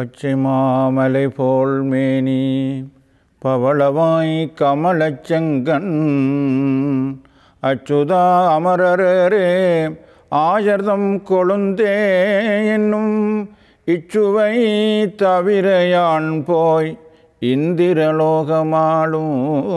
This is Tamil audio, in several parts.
பச்சை மாமலை போல் மேனி பவளவாய் கமலச்செங்கன் அச்சுதா அமரரே ஆயர்தம் கொழுந்தே என்னும் இச்சுவை தவிர யான் போய் இந்திரலோகமாளும்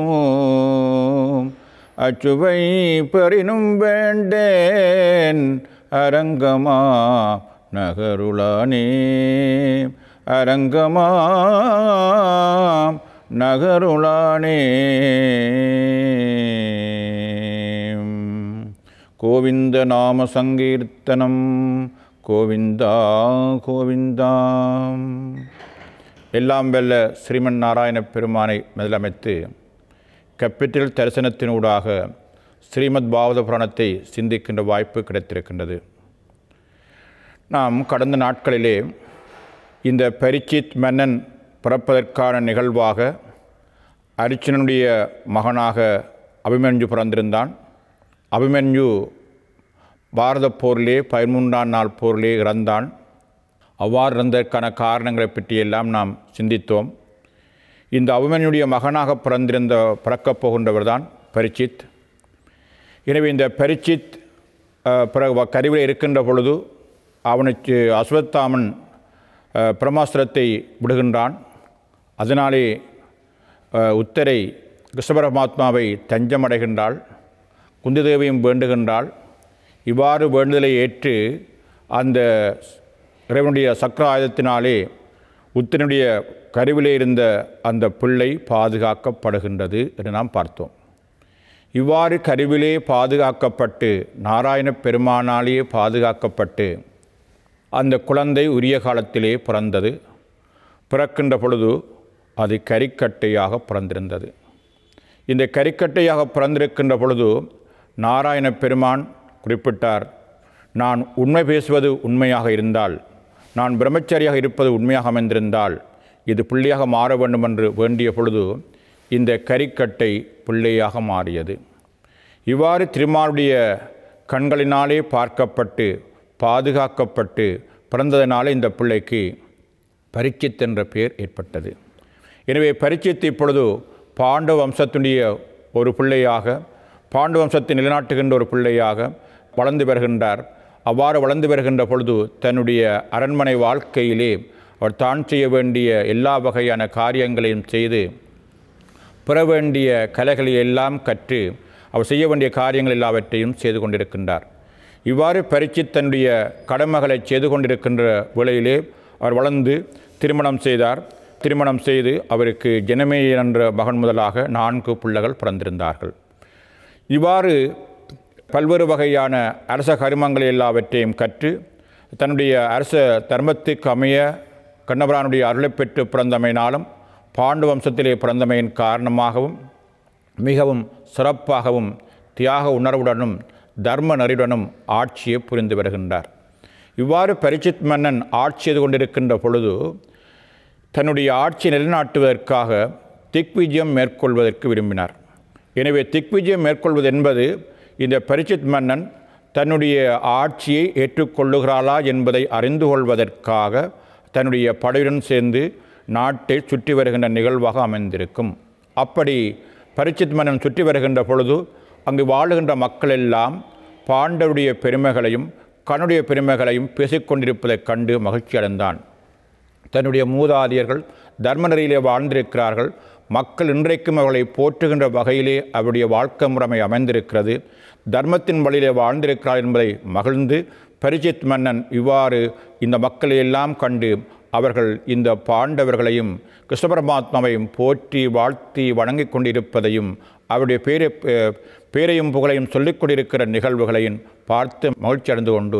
அச்சுவை பெறினும் வேண்டேன் அரங்கமா நகருளானே அரங்கமா நகருளானே கோவிந்த நாம சங்கீர்த்தனம் கோவிந்தா கோவிந்தா எல்லாம் வெல்ல ஸ்ரீமன் நாராயண பெருமானை முதலமைத்து கேபிட்டல் தரிசனத்தினூடாக ஸ்ரீமத் பாவத புராணத்தை சிந்திக்கின்ற வாய்ப்பு கிடைத்திருக்கின்றது நாம் கடந்த நாட்களிலே இந்த பரிச்சித் மன்னன் பிறப்பதற்கான நிகழ்வாக அரிச்சனுடைய மகனாக அபிமன்யு பிறந்திருந்தான் அபிமன்யு பாரத போரிலே பதிமூன்றாம் நாள் போரிலே இறந்தான் அவ்வாறு இறந்ததற்கான காரணங்களை பற்றியெல்லாம் நாம் சிந்தித்தோம் இந்த அபிமன்யுடைய மகனாக பிறந்திருந்த பிறக்கப் போகின்றவர் தான் பரிச்சித் எனவே இந்த பரிச்சித் அஹ், பிறகு கருவில் இருக்கின்ற பொழுது அவனுக்கு அஸ்வத்தாமன் அஹ், பிரம்மாஸ்திரத்தை விடுகின்றான் அதனாலே அஹ், உத்தரை கிருஷ்ண பரமாத்மாவை தஞ்சமடைகின்றாள் குந்திதேவியும் வேண்டுகின்றாள் இவ்வாறு வேண்டுதலை ஏற்று அந்த இறைவனுடைய சக்கர ஆயுதத்தினாலே உத்தனுடைய கருவிலே இருந்த அந்த பிள்ளை பாதுகாக்கப்படுகின்றது என்று நாம் பார்த்தோம் இவ்வாறு கருவிலே பாதுகாக்கப்பட்டு நாராயண பெருமானாலேயே பாதுகாக்கப்பட்டு அந்த குழந்தை உரிய காலத்திலே பிறந்தது பிறக்கின்ற பொழுது அது கரிக்கட்டையாக பிறந்திருந்தது இந்த கரிக்கட்டையாக பிறந்திருக்கின்ற பொழுது நாராயண பெருமான் குறிப்பிட்டார் நான் உண்மை பேசுவது உண்மையாக இருந்தால் நான் பிரம்மச்சாரியாக இருப்பது உண்மையாக அமைந்திருந்தால் இது பிள்ளையாக மாற வேண்டும் என்று வேண்டிய பொழுது இந்த கரிக்கட்டை பிள்ளையாக மாறியது இவ்வாறு திருமாலுடைய கண்களினாலே பார்க்கப்பட்டு பாதுகாக்கப்பட்டு பிறந்ததினாலே இந்த பிள்ளைக்கு பரிச்சித் என்ற பெயர் ஏற்பட்டது எனவே பரிச்சித் இப்பொழுது பாண்டவ வம்சத்தினுடைய ஒரு பிள்ளையாக பாண்டவ வம்சத்தை நிலைநாட்டுகின்ற ஒரு பிள்ளையாக வளர்ந்து வருகின்றார் அவ்வாறு வளர்ந்து வருகின்ற பொழுது தன்னுடைய அரண்மனை வாழ்க்கையிலே அவர் தான் செய்ய வேண்டிய எல்லா வகையான காரியங்களையும் செய்து பெற வேண்டிய கலைகளை எல்லாம் கற்று அவர் செய்ய வேண்டிய காரியங்கள் எல்லாவற்றையும் செய்து கொண்டிருக்கின்றார் இவ்வாறு பரிச்சு தன்னுடைய கடமைகளை செய்து கொண்டிருக்கின்ற வேளையிலே அவர் வளர்ந்து திருமணம் செய்தார் திருமணம் செய்து அவருக்கு ஜனமேயன் என்ற மகன் முதலாக நான்கு பிள்ளைகள் பிறந்திருந்தார்கள் இவ்வாறு பல்வேறு வகையான அரச கருமங்கள் எல்லாவற்றையும் கற்று தன்னுடைய அரச தர்மத்துக்கு அமைய கண்ணபுரானுடைய அருளை பெற்று பிறந்தமையினாலும் பாண்டு வம்சத்திலே பிறந்தமையின் காரணமாகவும் மிகவும் சிறப்பாகவும் தியாக உணர்வுடனும் தர்ம நெறியுடனும் ஆட்சியை புரிந்து வருகின்றார் இவ்வாறு பரிச்சித் மன்னன் ஆட்சி செய்து கொண்டிருக்கின்ற பொழுது தன்னுடைய ஆட்சியை நிலைநாட்டுவதற்காக திக்விஜயம் மேற்கொள்வதற்கு விரும்பினார் எனவே திக்விஜயம் மேற்கொள்வது என்பது இந்த பரிச்சித் மன்னன் தன்னுடைய ஆட்சியை ஏற்றுக்கொள்ளுகிறாளா என்பதை அறிந்து கொள்வதற்காக தன்னுடைய படையுடன் சேர்ந்து நாட்டை சுற்றி வருகின்ற நிகழ்வாக அமைந்திருக்கும் அப்படி பரிச்சித் மன்னன் சுற்றி வருகின்ற பொழுது அங்கு வாழுகின்ற மக்கள் எல்லாம் பாண்டவருடைய பெருமைகளையும் கண்ணுடைய பெருமைகளையும் பேசிக்கொண்டிருப்பதைக் கண்டு மகிழ்ச்சி அடைந்தான் தன்னுடைய மூதாதையர்கள் தர்ம நெறியிலே வாழ்ந்திருக்கிறார்கள் மக்கள் இன்றைக்கும் அவர்களை போற்றுகின்ற வகையிலே அவருடைய வாழ்க்கை முறைமை அமைந்திருக்கிறது தர்மத்தின் வழியிலே வாழ்ந்திருக்கிறார் என்பதை மகிழ்ந்து பரிச்சித் மன்னன் இவ்வாறு இந்த மக்களை எல்லாம் கண்டு அவர்கள் இந்த பாண்டவர்களையும் கிருஷ்ண பரமாத்மாவையும் போற்றி வாழ்த்தி வணங்கிக் கொண்டிருப்பதையும் அவருடைய பேரை பேரையும் புகழையும் சொல்லிக் கொண்டிருக்கிற நிகழ்வுகளையும் பார்த்து மகிழ்ச்சி அடைந்து கொண்டு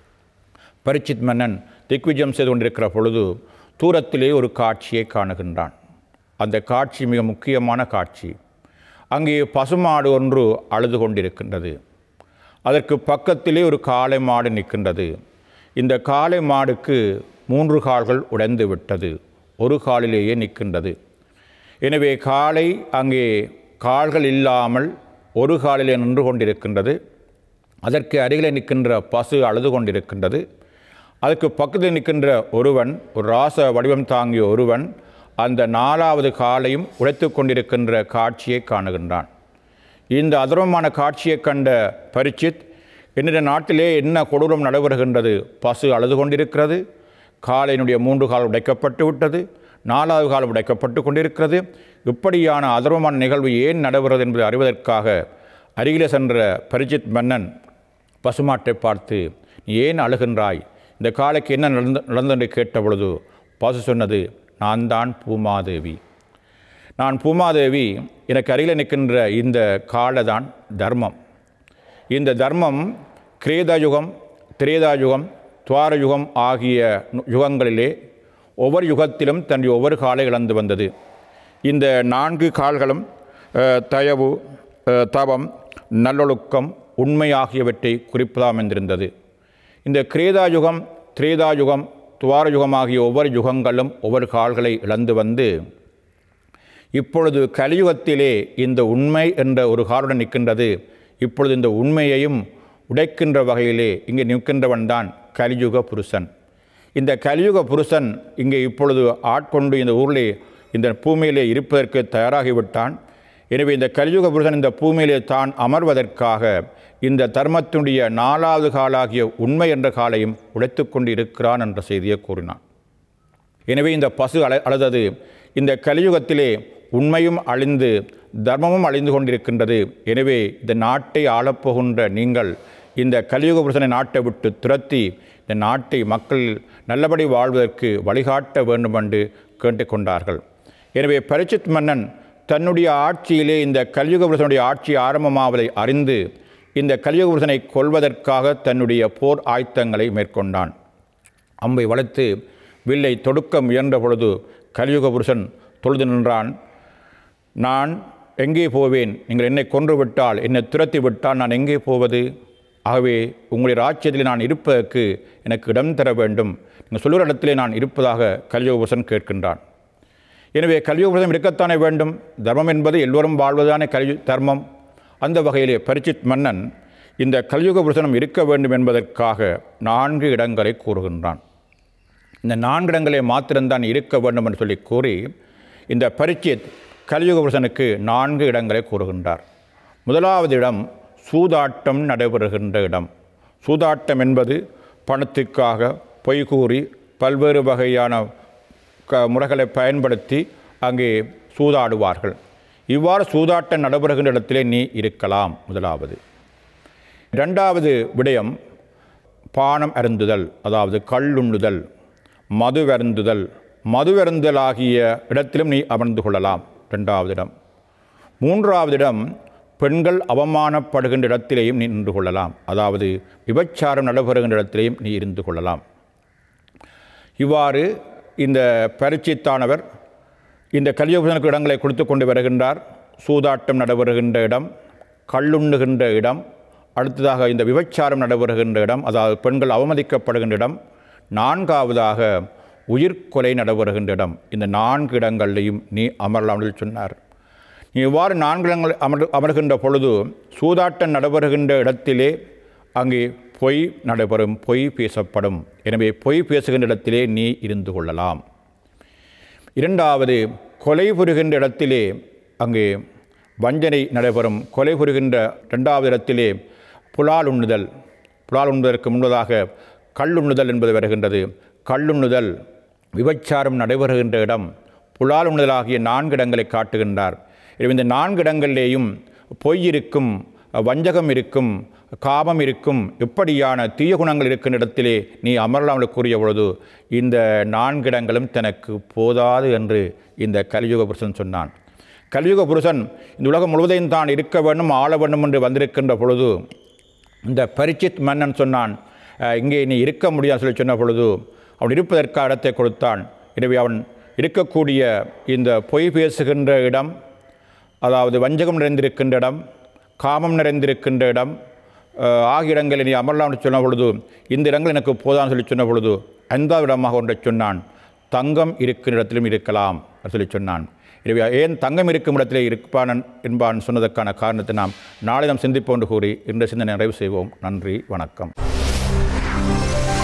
பரிச்சித் மன்னன் திக்விஜயம் செய்து கொண்டிருக்கிற பொழுது தூரத்திலே ஒரு காட்சியை காணுகின்றான் அந்த காட்சி மிக முக்கியமான காட்சி அங்கே பசுமாடு ஒன்று அழுது கொண்டிருக்கின்றது அதற்கு பக்கத்திலே ஒரு காளை மாடு நிற்கின்றது இந்த காளை மாடுக்கு மூன்று கால்கள் உடைந்து விட்டது ஒரு காலிலேயே நிற்கின்றது எனவே காளை அங்கே கால்கள் இல்லாமல் ஒரு காலிலே நின்று கொண்டிருக்கின்றது அதற்கு அருகிலே நிற்கின்ற பசு அழுது கொண்டிருக்கின்றது அதுக்கு பக்கத்தில் நிற்கின்ற ஒருவன் ஒரு ராச வடிவம் தாங்கிய ஒருவன் அந்த நாலாவது காலையும் உடைத்து கொண்டிருக்கின்ற காட்சியை காணுகின்றான் இந்த அதர்வமான காட்சியை கண்ட பரிச்சித் என்னுடைய நாட்டிலே என்ன கொடூரம் நடைபெறுகின்றது பசு அழுது கொண்டிருக்கிறது காலையினுடைய மூன்று கால் உடைக்கப்பட்டு விட்டது நாலாவது காலம் உடைக்கப்பட்டு கொண்டிருக்கிறது இப்படியான அதர்வமான நிகழ்வு ஏன் நடைபெறுகிறது என்பதை அறிவதற்காக அருகிலே சென்ற பரிச்சித் மன்னன் பசுமாட்டை பார்த்து நீ ஏன் அழுகின்றாய் இந்த காலைக்கு என்ன நடந்து நடந்தென்று கேட்ட பொழுது பசு சொன்னது நான் தான் பூமாதேவி நான் பூமாதேவி எனக்கு அருகில் நிற்கின்ற இந்த காலை தான் தர்மம் இந்த தர்மம் கிரேதயுகம் திரேதாயுகம் துவாரயுகம் ஆகிய யுகங்களிலே ஒவ்வொரு யுகத்திலும் தன்னுடைய ஒவ்வொரு காலை இழந்து வந்தது இந்த நான்கு கால்களும் அஹ், தயவு அஹ், தவம் நல்லொழுக்கம் உண்மை ஆகியவற்றை குறிப்பதாம் என்றிருந்தது இந்த கிரேதாயுகம் திரேதாயுகம் துவாரயுகம் ஆகிய ஒவ்வொரு யுகங்களும் ஒவ்வொரு கால்களை இழந்து வந்து இப்பொழுது கலியுகத்திலே இந்த உண்மை என்ற ஒரு காலுடன் நிற்கின்றது இப்பொழுது இந்த உண்மையையும் உடைக்கின்ற வகையிலே இங்கே நிற்கின்றவன் தான் கலியுக புருஷன் இந்த கலியுக புருஷன் இங்கே இப்பொழுது ஆட்கொண்டு இந்த ஊரிலே இந்த பூமியிலே இருப்பதற்கு தயாராகிவிட்டான் எனவே இந்த கலியுக புருஷன் இந்த பூமியிலே தான் அமர்வதற்காக இந்த தர்மத்தினுடைய நாலாவது காலாகிய உண்மை என்ற காலையும் உடைத்து கொண்டு இருக்கிறான் என்ற செய்தியை கூறினான் எனவே இந்த பசு அழ அழுதது இந்த கலியுகத்திலே உண்மையும் அழிந்து தர்மமும் அழிந்து கொண்டிருக்கின்றது எனவே இந்த நாட்டை ஆளப்போகின்ற நீங்கள் இந்த கலியுக புருஷனை நாட்டை விட்டு துரத்தி இந்த நாட்டை மக்கள் நல்லபடி வாழ்வதற்கு வழிகாட்ட வேண்டும் என்று கேட்டுக்கொண்டார்கள் எனவே பரிச்சித் மன்னன் தன்னுடைய ஆட்சியிலே இந்த கலியுக புருஷனுடைய ஆட்சி ஆரம்பமாவதை அறிந்து இந்த கலியுக புருஷனை கொல்வதற்காக தன்னுடைய போர் ஆயத்தங்களை மேற்கொண்டான் அம்பை வளைத்து வில்லை தொடுக்க முயன்ற பொழுது கலியுக புருஷன் தொழுது நின்றான் நான் எங்கே போவேன் நீங்கள் என்னை கொன்று விட்டால் என்னை துரத்தி விட்டால் நான் எங்கே போவது ஆகவே உங்களுடைய ராஜ்யத்தில் நான் இருப்பதற்கு எனக்கு இடம் தர வேண்டும் நீங்கள் சொல்லுகிற இடத்திலே நான் இருப்பதாக கலியுக புருஷன் கேட்கின்றான் எனவே கலியுக புருஷன் இருக்கத்தானே வேண்டும் தர்மம் என்பது எல்லோரும் வாழ்வதானே கலியு தர்மம் அந்த வகையிலே பரிச்சித் மன்னன் இந்த கலியுக புருஷனும் இருக்க வேண்டும் என்பதற்காக நான்கு இடங்களை கூறுகின்றான் இந்த நான்கு இடங்களே மாத்திரம்தான் இருக்க வேண்டும் என்று சொல்லி கூறி இந்த பரிச்சித் கலியுக புருஷனுக்கு நான்கு இடங்களை கூறுகின்றார் முதலாவது இடம் சூதாட்டம் நடைபெறுகின்ற இடம் சூதாட்டம் என்பது பணத்துக்காக பொய் கூறி பல்வேறு வகையான க முறைகளை பயன்படுத்தி அங்கே சூதாடுவார்கள் இவ்வாறு சூதாட்டம் நடைபெறுகின்ற இடத்திலே நீ இருக்கலாம் முதலாவது இரண்டாவது விடயம் பானம் அருந்துதல் அதாவது கள்ளுண்ணுதல் மதுவருந்துதல் மதுவருந்தல் ஆகிய இடத்திலும் நீ அமர்ந்து கொள்ளலாம் இரண்டாவது இடம் மூன்றாவது இடம் பெண்கள் அவமானப்படுகின்ற இடத்திலேயும் நீ நின்று கொள்ளலாம் அதாவது விபச்சாரம் நடைபெறுகின்ற இடத்திலேயும் நீ இருந்து கொள்ளலாம் இவ்வாறு இந்த பரிச்சித்தானவர் இந்த கலியுகனுக்கு இடங்களை கொடுத்து கொண்டு வருகின்றார் சூதாட்டம் நடைபெறுகின்ற இடம் கள்ளுண்ணுகின்ற இடம் அடுத்ததாக இந்த விபச்சாரம் நடைபெறுகின்ற இடம் அதாவது பெண்கள் அவமதிக்கப்படுகின்ற இடம் நான்காவதாக உயிர்கொலை நடைபெறுகின்ற இடம் இந்த நான்கு இடங்களையும் நீ அமரலாம் என்று சொன்னார் நீ இவ்வாறு நான்கு இடங்கள் அமர் அமர்கின்ற பொழுது சூதாட்டம் நடைபெறுகின்ற இடத்திலே அங்கே பொய் நடைபெறும் பொய் பேசப்படும் எனவே பொய் பேசுகின்ற இடத்திலே நீ இருந்து கொள்ளலாம் இரண்டாவது கொலை புரிகின்ற இடத்திலே அங்கே வஞ்சனை நடைபெறும் கொலை புரிகின்ற இரண்டாவது இடத்திலே புலால் உண்ணுதல் புலால் உண்ணுதற்கு முன்பதாக கல்லுண்ணுதல் என்பது வருகின்றது கல்லுண்ணுதல் விபச்சாரம் நடைபெறுகின்ற இடம் புலால் உண்ணுதல் ஆகிய நான்கு இடங்களை காட்டுகின்றார் எனவே இந்த நான்கு இடங்களிலேயும் பொய் இருக்கும் வஞ்சகம் இருக்கும் காமம் இருக்கும் இப்படியான தீய குணங்கள் இருக்கின்ற இடத்திலே நீ அமரலாம் என்று கூறிய பொழுது இந்த நான்கு இடங்களும் தனக்கு போதாது என்று இந்த கலியுக புருஷன் சொன்னான் கலியுக புருஷன் இந்த உலகம் முழுவதையும் தான் இருக்க வேண்டும் ஆள வேண்டும் என்று வந்திருக்கின்ற பொழுது இந்த பரிச்சித் மன்னன் சொன்னான் "அஹ், இங்கே நீ இருக்க முடியாது சொல்லி சொன்ன பொழுது அவன் இருப்பதற்காக இடத்தை கொடுத்தான் எனவே அவன் இருக்கக்கூடிய இந்த பொய் பேசுகின்ற இடம் அதாவது வஞ்சகம் நிறைந்திருக்கின்ற இடம் காமம் நிறைந்திருக்கின்ற இடம் அஹ், ஆகிய இடங்களில் நீ அமரலாம் என்று சொன்ன பொழுது இந்த இடங்கள் எனக்கு போதான்னு சொல்லி சொன்ன பொழுது ஐந்தாவது இடமாக ஒன்றை சொன்னான் தங்கம் இருக்கிற இடத்திலும் இருக்கலாம் என்று சொல்லி சொன்னான் எனவே ஏன் தங்கம் இருக்கும் இடத்திலே இருப்பான் என்பான் சொன்னதற்கான காரணத்தை நாம் நாளை நாம் சிந்திப்போம் என்று கூறி இன்று சிந்தனை நிறைவு செய்வோம் நன்றி வணக்கம்